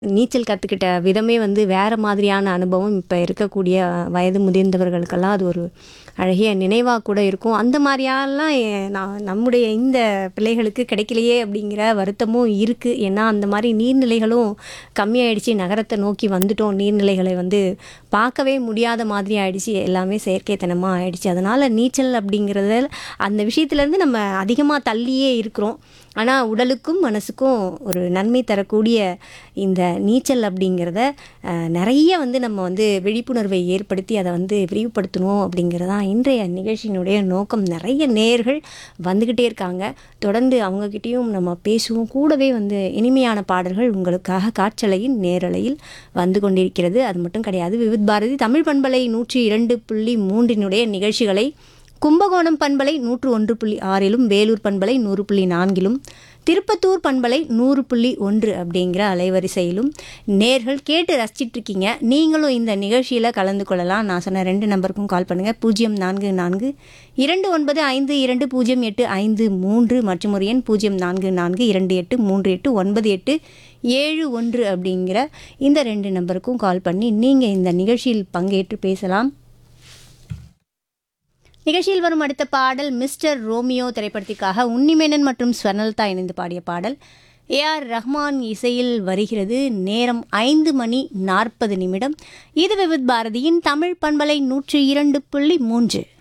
நீச்சல் கற்றுக்கிட்ட விதமே வந்து வேறு மாதிரியான அனுபவம் இப்போ இருக்கக்கூடிய வயது முதிர்ந்தவர்களுக்கெல்லாம் அது ஒரு அழகிய நினைவாக கூட இருக்கும் அந்த மாதிரியாலாம் எ- நான் நம்முடைய இந்த பிள்ளைகளுக்கு கிடைக்கலையே அப்படிங்கிற வருத்தமும் இருக்குது ஏன்னா அந்த மாதிரி நீர்நிலைகளும் கம்மியாயிடுச்சு நகரத்தை நோக்கி வந்துட்டோம் நீர்நிலைகளை வந்து பார்க்கவே முடியாத மாதிரி ஆயிடுச்சு எல்லாமே செயற்கைத்தனமாக ஆயிடுச்சு அதனால் நீச்சல் அப்படிங்கிறத அந்த விஷயத்துலேருந்து நம்ம அதிகமாக தள்ளியே இருக்கிறோம் ஆனால் உடலுக்கும் மனசுக்கும் ஒரு நன்மை தரக்கூடிய இந்த நீச்சல் அப்படிங்கிறத அஹ், நிறைய வந்து நம்ம வந்து விழிப்புணர்வை ஏற்படுத்தி அதை வந்து விரிவுபடுத்தணும் அப்படிங்கிறதான் இன்றைய நிகழ்ச்சியினுடைய நோக்கம் நிறைய நேர்கள் வந்துக்கிட்டே இருக்காங்க தொடர்ந்து அவங்கக்கிட்டேயும் நம்ம பேசுவோம் கூடவே வந்து இனிமையான பாடல்கள் உங்களுக்காக காற்றலையின் நேரலையில் வந்து கொண்டிருக்கிறது அது மட்டும் கிடையாது விவித் பாரதி தமிழ் பண்பலை நூற்றி இரண்டு புள்ளி மூன்றினுடைய நிகழ்ச்சிகளை கும்பகோணம் பண்பலை நூற்று ஒன்று புள்ளி ஆறிலும் வேலூர் பண்பலை நூறு புள்ளி நான்கிலும் திருப்பத்தூர் பண்பலை நூறு புள்ளி ஒன்று அப்படிங்கிற அலைவரிசையிலும் நேர்கள் கேட்டு ரசிச்சிட்டு இருக்கீங்க நீங்களும் இந்த நிகழ்ச்சியில் கலந்து கொள்ளலாம் நான் சொன்ன ரெண்டு நம்பருக்கும் கால் பண்ணுங்கள் பூஜ்ஜியம் நான்கு நான்கு இரண்டு ஒன்பது ஐந்து இரண்டு பூஜ்ஜியம் எட்டு ஐந்து மூன்று மற்றும் ஒரு எண் பூஜ்ஜியம் நான்கு நான்கு இரண்டு எட்டு மூன்று எட்டு ஒன்பது எட்டு ஏழு ஒன்று அப்படிங்கிற இந்த ரெண்டு நம்பருக்கும் கால் பண்ணி நீங்கள் இந்த நிகழ்ச்சியில் பங்கேற்று பேசலாம் நிகழ்ச்சியில் வரும் அடுத்த பாடல் மிஸ்டர் ரோமியோ திரைப்படத்திற்காக உன்னிமேனன் மற்றும் ஸ்வர்ணலதா இணைந்து பாடிய பாடல் ஏஆர் ரஹ்மான் இசையில் வருகிறது நேரம் ஐந்து மணி நாற்பது நிமிடம் இது விவித் பாரதியின் தமிழ் பண்பலை நூற்றி இரண்டு புள்ளி மூன்று